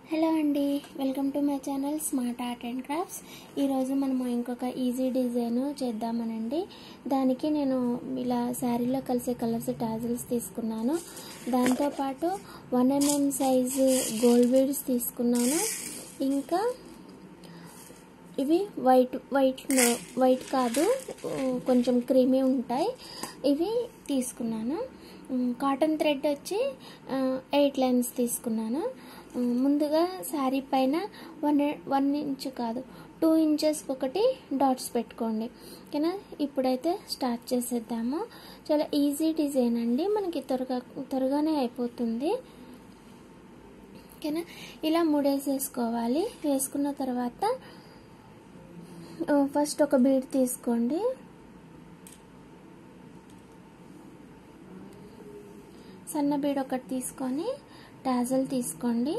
hello అండి welcome to my channel smart art and crafts ఈరోజు మనము ఇంకొక ఈజీ డిజైన్ చేద్దామనండి దానికి నేను ఇలా శారీలో కలిసే కలర్స్ టాజిల్స్ తీసుకున్నాను దాంతోపాటు one MM size gold beads తీసుకున్నాను ఇంకా ఇవి వైట్ వైట్ వైట్ కాదు కొంచెం క్రీమీ ఉంటాయి ఇవి తీసుకున్నాను కాటన్ థ్రెడ్ వచ్చి ఎయిట్ లైన్స్ తీసుకున్నాను ముందుగా శారీ పైన వన్ వన్ ఇంచ్ కాదు టూ ఇంచెస్కి ఒకటి డాట్స్ పెట్టుకోండి ఓకేనా ఇప్పుడైతే స్టార్ట్ చేసేద్దాము చాలా ఈజీ డిజైన్ అండి మనకి త్వరగా త్వరగానే అయిపోతుంది ఓకేనా ఇలా మూడేసేసుకోవాలి వేసుకున్న తర్వాత ఫస్ట్ ఒక బీడ్ తీసుకోండి సన్న బీడ్ ఒకటి తీసుకొని టాజల్ తీసుకోండి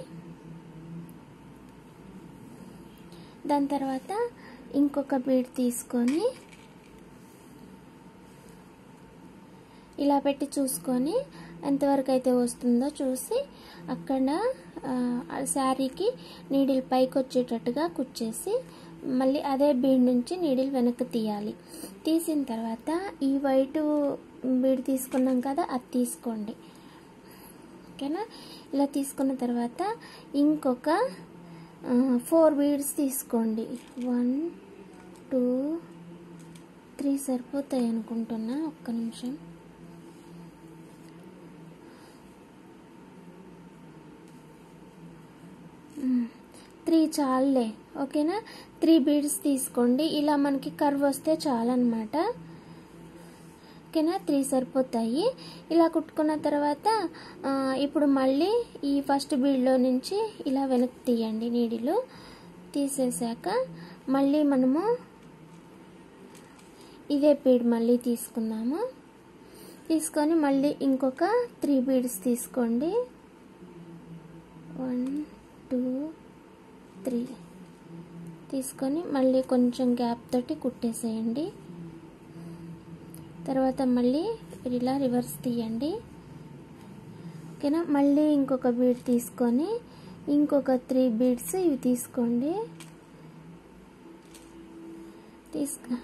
దాని తర్వాత ఇంకొక బీడ్ తీసుకొని ఇలా పెట్టి చూసుకొని ఎంతవరకు అయితే వస్తుందో చూసి అక్కడ శారీకి నీడిల్ పైకి వచ్చేటట్టుగా కుచ్చేసి మళ్ళీ అదే బీడ్ నుంచి నీడిల్ వెనక్కి తీయాలి తీసిన తర్వాత ఈ వైట్ బీడ్ తీసుకున్నాం కదా అది తీసుకోండి ఓకేనా ఇలా తీసుకున్న తర్వాత ఇంకొక ఫోర్ బీడ్స్ తీసుకోండి వన్ టూ త్రీ సరిపోతాయి అనుకుంటున్నా ఒక్క నిమిషం త్రీ చాలులే ఓకేనా త్రీ బీడ్స్ తీసుకోండి ఇలా మనకి కర్వ్ వస్తే చాలన్నమాట ఓకేనా త్రీ సరిపోతాయి ఇలా కుట్టుకున్న తర్వాత ఇప్పుడు మళ్ళీ ఈ ఫస్ట్ బీడ్లో నుంచి ఇలా వెనక్కి తీయండి నీడిలో తీసేసాక మళ్ళీ మనము ఇదే బీడ్ మళ్ళీ తీసుకుందాము తీసుకొని మళ్ళీ ఇంకొక త్రీ బీడ్స్ తీసుకోండి వన్ టూ త్రీ తీసుకొని మళ్ళీ కొంచెం గ్యాప్ తోటి కుట్టేసేయండి తర్వాత మళ్ళీ ఇలా రివర్స్ తీయండి ఓకేనా మళ్ళీ ఇంకొక బీడ్ తీసుకొని ఇంకొక త్రీ బీడ్స్ ఇవి తీసుకోండి తీసుకొని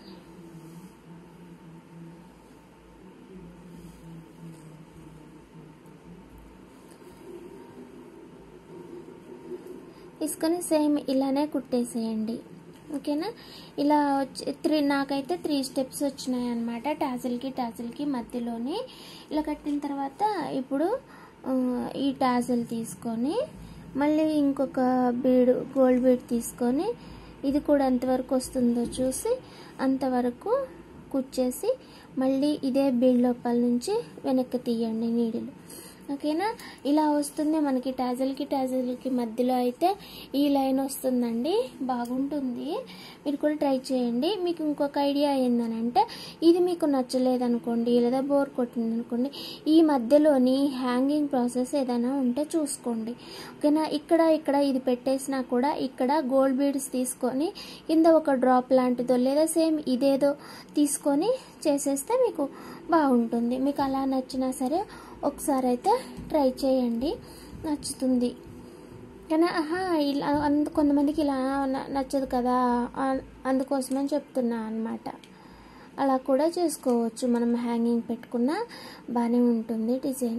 తీసుకొని సేమ్ ఇలానే కుట్టేసేయండి ఓకేనా ఇలా వచ్చి త్రీ నాకైతే త్రీ స్టెప్స్ వచ్చినాయి అనమాట టాజిల్కి టాజిల్కి మధ్యలోని ఇలా కట్టిన తర్వాత ఇప్పుడు ఈ టాజిల్ తీసుకొని మళ్ళీ ఇంకొక బీడ్ గోల్డ్ బీడ్ తీసుకొని ఇది కూడా ఎంతవరకు వస్తుందో చూసి అంతవరకు కుచ్చేసి మళ్ళీ ఇదే బీడ్ లోపల నుంచి వెనక్కి తీయండి నీడిలు ఓకేనా ఇలా వస్తుంది మనకి టాజల్కి టాజల్కి మధ్యలో అయితే ఈ లైన్ వస్తుందండి బాగుంటుంది మీరు కూడా ట్రై చేయండి మీకు ఇంకొక ఐడియా ఏందనంటే ఇది మీకు నచ్చలేదనుకోండి లేదా బోర్ కొట్టింది అనుకోండి ఈ మధ్యలోని హ్యాంగింగ్ ప్రాసెస్ ఏదైనా ఉంటే చూసుకోండి ఓకేనా ఇక్కడ ఇక్కడ ఇది పెట్టేసినా కూడా ఇక్కడ గోల్డ్ బీడ్స్ తీసుకొని కింద ఒక డ్రాప్ లాంటిదో లేదా సేమ్ ఇదేదో తీసుకొని చేసేస్తే మీకు బాగుంటుంది మీకు అలా నచ్చినా సరే ఒకసారి అయితే ట్రై చేయండి నచ్చుతుంది కానీ ఆహా ఇలా అందు కొంతమందికి ఇలా నచ్చదు కదా అందుకోసమని చెప్తున్నా అనమాట అలా కూడా చేసుకోవచ్చు మనం హ్యాంగింగ్ పెట్టుకున్న బాగానే ఉంటుంది డిజైన్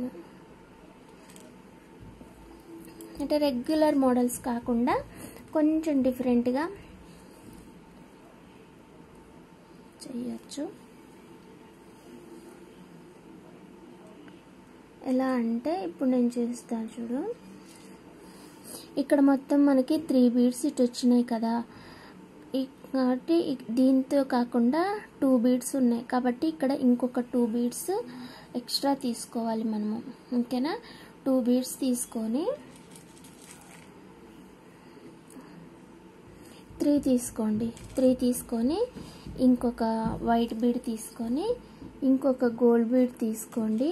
అంటే రెగ్యులర్ మోడల్స్ కాకుండా కొంచెం డిఫరెంట్గా చేయొచ్చు ఎలా అంటే ఇప్పుడు నేను చూస్తాను చూడు ఇక్కడ మొత్తం మనకి త్రీ బీడ్స్ ఇటు వచ్చినాయి కదా కాబట్టి దీంతో కాకుండా టూ బీడ్స్ ఉన్నాయి కాబట్టి ఇక్కడ ఇంకొక టూ బీడ్స్ ఎక్స్ట్రా తీసుకోవాలి మనము ఓకేనా టూ బీడ్స్ తీసుకొని త్రీ తీసుకోండి త్రీ తీసుకొని ఇంకొక వైట్ బీడ్ తీసుకొని ఇంకొక గోల్డ్ బీడ్ తీసుకోండి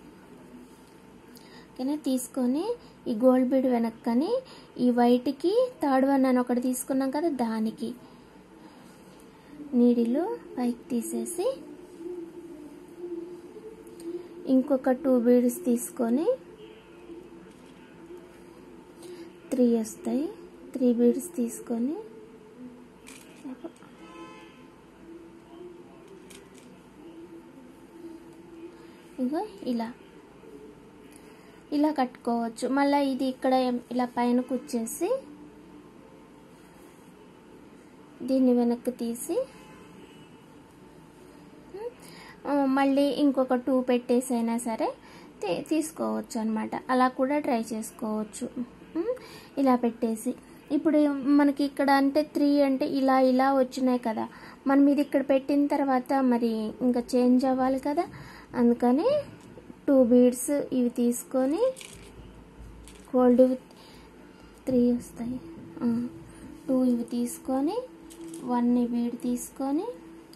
ఓకేనా తీసుకొని ఈ గోల్డ్ బీడ్ వెనక్కని ఈ వైట్కి థర్డ్ వన్ అని ఒకటి తీసుకున్నాం కదా దానికి నీడిలు పైకి తీసేసి ఇంకొక టూ బీడ్స్ తీసుకొని త్రీ వస్తాయి త్రీ బీడ్స్ తీసుకొని ఇగో ఇలా ఇలా కట్టుకోవచ్చు మళ్ళీ ఇది ఇక్కడ ఏం- ఇలా పైన కుచ్చేసి దీన్ని వెనక్కి తీసి ఆ, మళ్ళీ ఇంకొక టూ పెట్టేసైనా సరే తీ- తీసుకోవచ్చు అనమాట అలా కూడా ట్రై చేసుకోవచ్చు ఉమ్, ఇలా పెట్టేసి ఇప్పుడు మనకి ఇక్కడ అంటే త్రీ అంటే ఇలా ఇలా వచ్చినాయి కదా మనం ఇది ఇక్కడ పెట్టిన తర్వాత మరి ఇంకా చేంజ్ అవ్వాలి కదా అందుకని టూ బీడ్స్ ఇవి తీసుకొని గోల్డ్ త్రీ వస్తాయి టూ ఇవి తీసుకొని వన్ బీడ్ తీసుకొని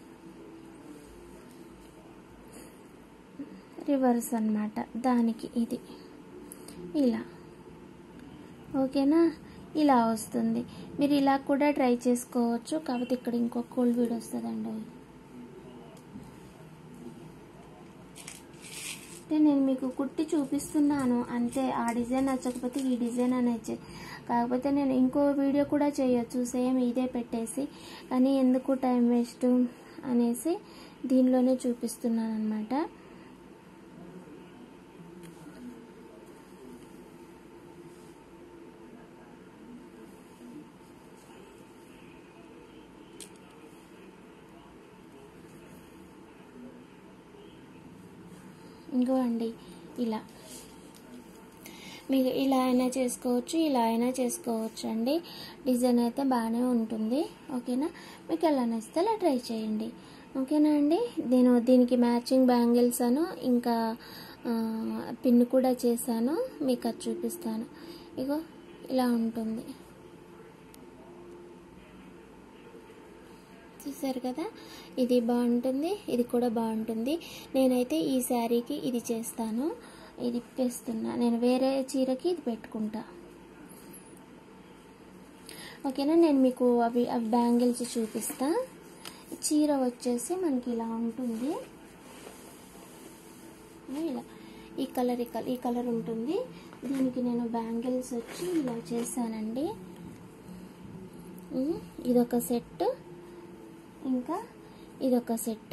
రివర్స్ అన్నమాట దానికి ఇది ఇలా ఓకేనా ఇలా వస్తుంది మీరు ఇలా కూడా ట్రై చేసుకోవచ్చు కాకపోతే ఇక్కడ ఇంకో కోల్డ్ వీడ్ వస్తుందండి అంటే నేను మీకు కుట్టి చూపిస్తున్నాను అంతే ఆ డిజైన్ నచ్చకపోతే ఈ డిజైన్ అనేది కాకపోతే నేను ఇంకో వీడియో కూడా చేయొచ్చు సేమ్ ఇదే పెట్టేసి కానీ ఎందుకు టైం వేస్ట్ అనేసి దీనిలోనే చూపిస్తున్నాను అనమాట ఇంకో అండి ఇలా మీకు ఇలా అయినా చేసుకోవచ్చు ఇలా అయినా చేసుకోవచ్చు అండి డిజైన్ అయితే బాగానే ఉంటుంది ఓకేనా మీకు ఎలా నచ్చితే అలా ట్రై చేయండి ఓకేనా అండి నేను దీనికి మ్యాచింగ్ బ్యాంగిల్స్ అను ఇంకా ఆ, పిన్ కూడా చేశాను మీకు అది చూపిస్తాను ఇగో ఇలా ఉంటుంది చూసారు కదా ఇది బాగుంటుంది ఇది కూడా బాగుంటుంది నేనైతే ఈ శారీకి ఇది చేస్తాను ఇది ఇప్పేస్తున్నా నేను వేరే చీరకి ఇది పెట్టుకుంటా ఓకేనా నేను మీకు అవి అవి బ్యాంగిల్స్ చూపిస్తా చీర వచ్చేసి మనకి ఇలా ఉంటుంది ఇలా ఈ కలర్ ఈ కలర్ ఈ కలర్ ఉంటుంది దీనికి నేను బ్యాంగిల్స్ వచ్చి ఇలా చేశానండి ఉమ్, ఇదొక సెట్ ఇంకా ఇదొక సెట్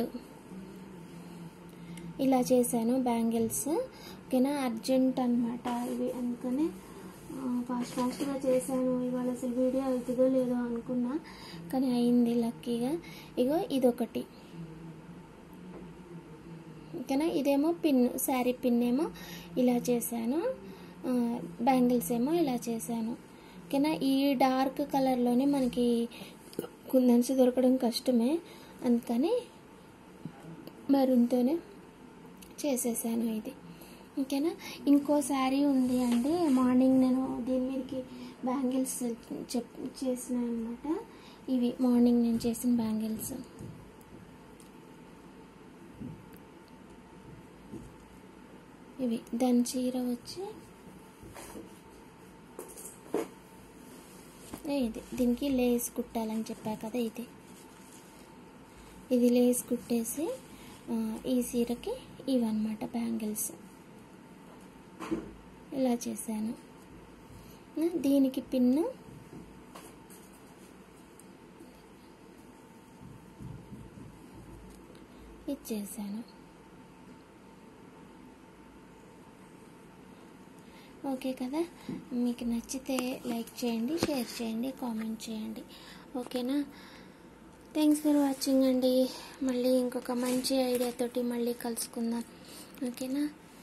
ఇలా చేశాను బ్యాంగిల్స్ ఓకేనా అర్జెంట్ అనమాట ఇవి అందుకనే ఫాస్ట్ ఫాస్ట్గా చేశాను ఇవాళ అసలు వీడియో అవుతుందో లేదో అనుకున్నా కానీ అయింది లక్కీగా ఇగో ఇదొకటి ఓకేనా ఇదేమో పిన్ శారీ పిన్ ఏమో ఇలా చేశాను ఆ, బ్యాంగిల్స్ ఏమో ఇలా చేశాను ఓకేనా ఈ డార్క్ కలర్లోనే మనకి కుందన్స్ దొరకడం కష్టమే అందుకని మరుంతోనే చేసేసాను ఇది ఓకేనా ఇంకో శారీ ఉంది అండి మార్నింగ్ నేను దీని మీదకి బ్యాంగిల్స్ చెప్ చేసిన అనమాట ఇవి మార్నింగ్ నేను చేసిన బ్యాంగిల్స్ ఇవి దాని చీర వచ్చి ఏ ఇది దీనికి లేస్ కుట్టాలని చెప్పా కదా ఇది ఇది లేస్ కుట్టేసి ఆ, ఈ చీరకి ఇవన్నమాట బ్యాంగిల్స్ ఇలా చేశాను ఆ, దీనికి పిన్ను ఇచ్చేసాను ఓకే కదా మీకు నచ్చితే లైక్ చేయండి షేర్ చేయండి కామెంట్ చేయండి ఓకేనా థ్యాంక్స్ ఫర్ వాచింగ్ అండి మళ్ళీ ఇంకొక మంచి ఐడియాతోటి మళ్ళీ కలుసుకుందాం ఓకేనా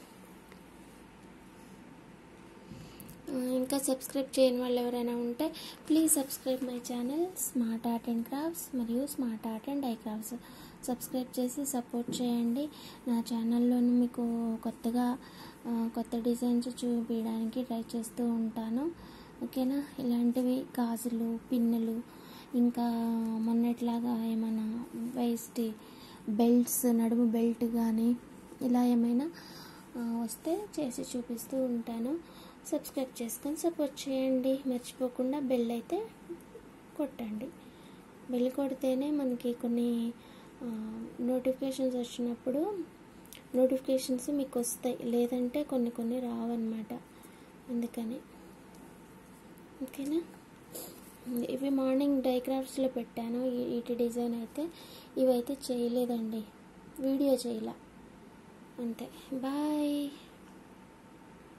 ఆ, ఇంకా సబ్స్క్రైబ్ చేయని వాళ్ళు ఎవరైనా ఉంటే please subscribe my channel smart art and crafts మరియు smart art and I crafts subscribe చేసి సపోర్ట్ చేయండి నా ఛానల్లోని మీకు కొత్తగా ఆ, కొత్త డిజైన్స్ చూపించడానికి ట్రై చేస్తూ ఉంటాను ఓకేనా ఇలాంటివి గాజులు పిన్నులు ఇంకా మొన్నట్లాగా ఏమైనా వేస్ట్ బెల్ట్స్ నడుము బెల్ట్ కానీ ఇలా ఏమైనా ఆ, వస్తే చేసి చూపిస్తూ ఉంటాను సబ్స్క్రైబ్ చేసుకొని సపోర్ట్ చేయండి మర్చిపోకుండా బెల్ అయితే కొట్టండి బెల్ కొడితేనే మనకి కొన్ని నోటిఫికేషన్స్ వచ్చినప్పుడు నోటిఫికేషన్స్ మీకు వస్తాయి లేదంటే కొన్ని కొన్ని రావన్నమాట అందుకని ఓకేనా ఇవి మార్నింగ్ డై క్రాఫ్ట్స్లో పెట్టాను ఈ- వీటి డిజైన్ అయితే ఇవైతే చేయలేదండి వీడియో చేయలే అంతే బాయ్